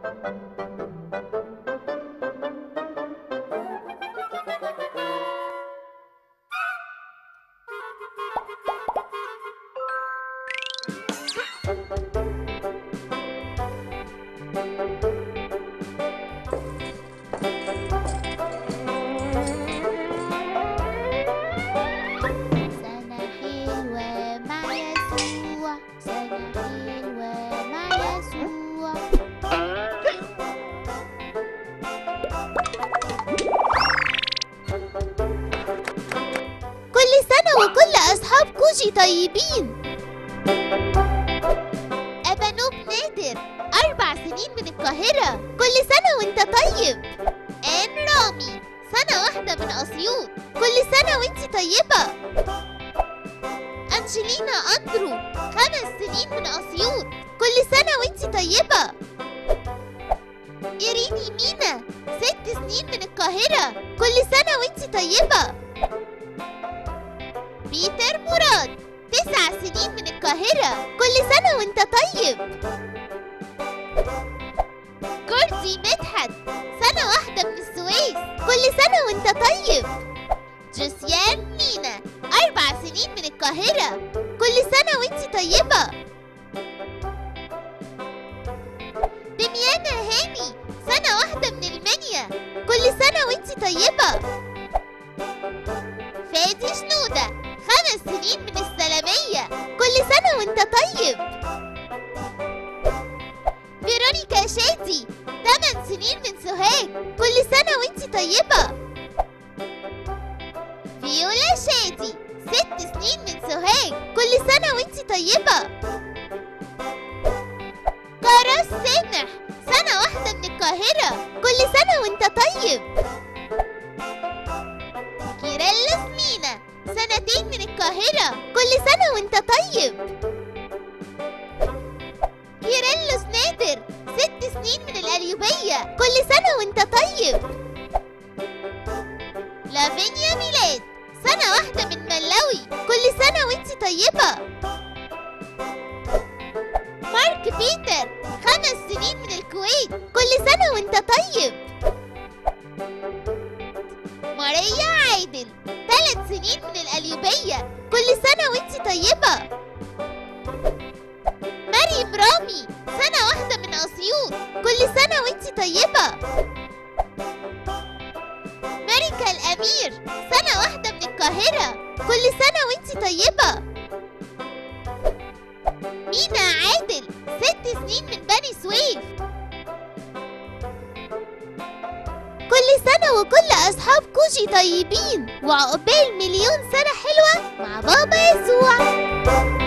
سنة حلوة مع يسوع سنة حلوة مع يسوع كل سنة وكل أصحاب كوجي طيبين أبا نوب نادر أربع سنين من القاهرة كل سنة وأنت طيب آن رامي سنة واحدة من أسيوط كل سنة وأنت طيبة أنجلينا أندرو خمس سنين من أسيوط كل سنة وأنت طيبة إيريني مينا ست سنين من القاهرة كل سنة وأنت طيبة بيتر مراد تسع سنين من القاهرة كل سنة وأنت طيب كوردي مدحت سنة واحدة من السويس كل سنة وأنت طيب جوسيان مينا أربع سنين من القاهرة كل سنة وأنت طيبة دميانة هاني سنة واحدة من المنيا كل سنة وأنت طيبة فادي شنودة خمس سنين من السلامية كل سنة وأنت طيب فيرونيكا شادي ثمان سنين من سوهاج كل سنة وأنت طيبة فيولا شادي ست سنين من سوهاج كل سنة وانت طيبة كراس سامح سنة واحدة من القاهرة كل سنة وانت طيب كيرلس مينا سنتين من القاهرة كل سنة وانت طيب كيرلس نادر ست سنين من القليوبية كل سنة وانت طيب لافينيا ميلاد سنة واحدة من ملاوي كل سنة وانت طيبة مارك بيتر خمس سنين من الكويت كل سنة وانت طيب ماريا عادل ثلاث سنين من القليوبية كل سنة وانت طيبة مريم رامي سنة واحدة من أسيوط كل سنة وانت طيبة ماريكا الأمير سنة واحدة من القاهرة كل سنة وانت طيبة مينا عادل ست سنين من بني سويف كل سنة وكل أصحاب كوجي طيبين وعقبال مليون سنة حلوة مع بابا يسوع